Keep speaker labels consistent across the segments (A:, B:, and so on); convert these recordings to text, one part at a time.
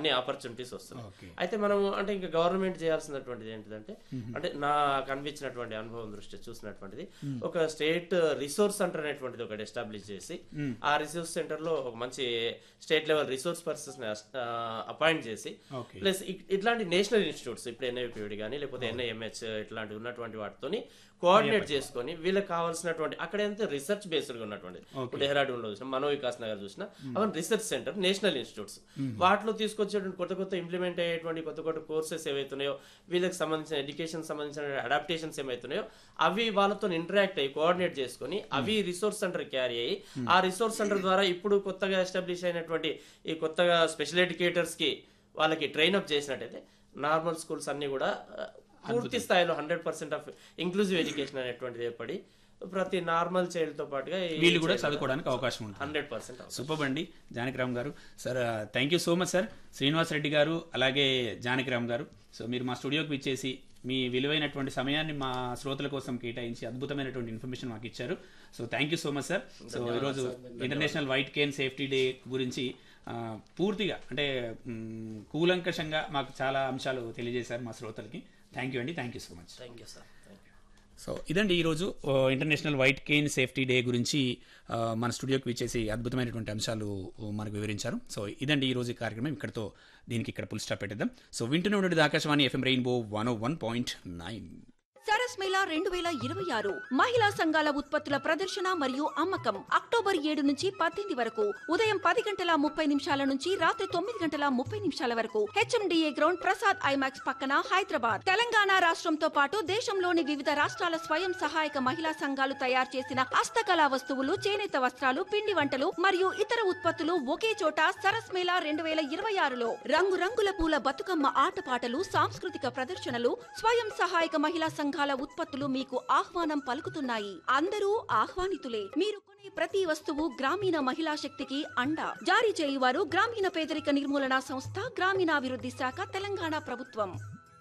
A: అన్ని ఆపర్చునిటీస్ వస్తున్నాయి
B: ఓకే
A: అయితే మనం అంటే ఇంకా గవర్నమెంట్ చేయాల్సినటువంటిది ఏంటిదంటే అంటే నా కనిపించినటువంటి అనుభవం దృష్ట్యా చూసినటువంటిది ఒక స్టేట్ రిసోర్స్ సెంటర్ అనేటువంటిది ఒకటి ఎస్టాబ్లిష్ చేసి ఆ రిసోర్స్ సెంటర్ లో ఒక మంచి state level resource persons appoint చేసి
B: ఓకే
A: ప్లస్ ఇ- ఇట్లాంటి నేషనల్ ఇన్స్టిట్యూట్స్ ఇప్పుడు ఎన్ఐపిడి కానీ లేకపోతే ఎన్ఐఎంహెచ్ ఇట్లాంటి ఉన్నటువంటి వాటితోని కోఆర్డినేట్ చేసుకొని వీళ్ళకి కావాల్సినటువంటి అక్కడ ఎంత రీసెర్చ్ బేస్డ్ గా ఉన్నటువంటి ఇప్పుడు డెహ్రాడూన్ లో చూసినా మనో వికాస్ నగర్ చూసినా అవన్నీ రీసెర్చ్ సెంటర్ నేషనల్ ఇన్స్టిట్యూట్స్ వాటిలో తీసుకొచ్చేటువంటి కొత్త కొత్త ఇంప్లిమెంట్ అయ్యేటువంటి కొత్త కొత్త కోర్సెస్ ఏవైతున్నాయో వీళ్ళకి సంబంధించిన ఎడ్యుకేషన్ సంబంధించిన అడాప్టేషన్స్ ఏమైతున్నాయో అవి వాళ్ళతో ఇంటరాక్ట్ అయ్యి కోఆర్డినేట్ చేసుకొని అవి రిసోర్స్ సెంటర్ క్యారీ అయ్యి ఆ రిసోర్స్ సెంటర్ ద్వారా ఇప్పుడు కొత్తగా ఎస్టాబ్లిష్ అయినటువంటి ఈ కొత్తగా స్పెషల్ ఎడ్యుకేటర్స్ కి వాళ్ళకి ట్రైన్ అప్ చేసినట్టయితే నార్మల్ స్కూల్స్ అన్ని కూడా ఆ, పూర్తి స్థాయిలో hundred percent of inclusive education అనేటువంటిది ఏర్పడి ప్రతి నార్మల్ చైల్డ్ తో పాటుగా
B: వీళ్ళు కూడా చదువుకోవడానికి అవకాశం ఉంటుంది
A: హండ్రెడ్ పర్సెంట్
B: సూపర్ అండి జానకిరామ్ గారు sir thank you so much sir Srinivas Reddy గారు అలాగే జానకిరామ్ గారు సో మీరు మా స్టూడియోకి విచ్చేసి మీ విలువైనటువంటి సమయాన్ని మా శ్రోతల కోసం కేటాయించి అద్భుతమైనటువంటి ఇన్ఫర్మేషన్ మాకు ఇచ్చారు so thank you so much sir so ఈరోజు international white cane safety day గురించి ఆ, పూర్తిగా అంటే మ్, కూలంకషంగా మాకు చాలా అంశాలు తెలియజేశారు మా శ్రోతలకి థ్యాంక్ యూ అండి thank you so much
A: thank you sir thank you
B: so ఇదండి ఈరోజు ఆ, international white cane safety day గురించి ఆ, మన స్టూడియోకి విచ్చేసి అద్భుతమైనటువంటి అంశాలు మనకు వివరించారు సో ఇదండి ఈ రోజు ఈ కార్యక్రమం ఇక్కడతో దీనికి ఇక్కడ పుల్ స్టాప్ పెట్టేద్దాం సో వింటూనే ఉండేది Akashvani FM rainbow one one point nine
C: Saras Mela రెండు వేల ఇరవై ఆరు మహిళా సంఘాల ఉత్పత్తుల ప్రదర్శన మరియు అమ్మకం అక్టోబర్ ఏడు నుంచి పద్దెనిమిది వరకు ఉదయం పది గంటల ముప్పై నిమిషాల నుంచి రాత్రి తొమ్మిది గంటల ముప్పై నిమిషాల వరకు హెచ్ఎండిఏ గ్రౌండ్ ప్రసాద్ ఐమాక్స్ పక్కన హైదరాబాద్ తెలంగాణ రాష్ట్రంతో పాటు దేశంలోని వివిధ రాష్ట్రాల స్వయం సహాయక మహిళా సంఘాలు తయారు చేసిన హస్తకళా వస్తువులు చేనేత వస్త్రాలు పిండి వంటలు మరియు ఇతర ఉత్పత్తులు ఒకే చోట సరస్ మేళా రెండు వేల ఇరవై ఆరులో రంగురంగుల పూల బతుకమ్మ ఆటపాటలు సాంస్కృతిక ప్రదర్శనలు స్వయం సహాయక మహిళా సంఘాల ఉత్పత్తులు మీకు ఆహ్వానం పలుకుతున్నాయి అందరూ ఆహ్వానితులే మీరు కొనే ప్రతి వస్తువు గ్రామీణ మహిళా శక్తికి అండ జారీ చేయువారు గ్రామీణ పేదరిక నిర్మూలన సంస్థ గ్రామీణాభివృద్ధి శాఖ తెలంగాణ ప్రభుత్వం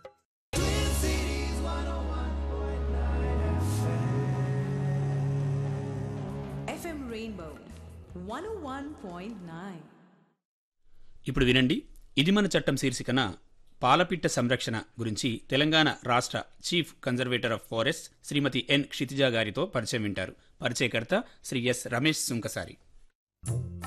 D: FM Rainbow 101.9.
B: ఇప్పుడు వినండి ఇది మన చట్టం శీర్షికన పాలపిట్ట సంరక్షణ గురించి తెలంగాణ రాష్ట్ర chief conservator of forest Shrimati N Kshitija గారితో పరిచయం వింటారు పరిచయకర్త శ్రీ ఎస్ రమేష్ సుంకసారి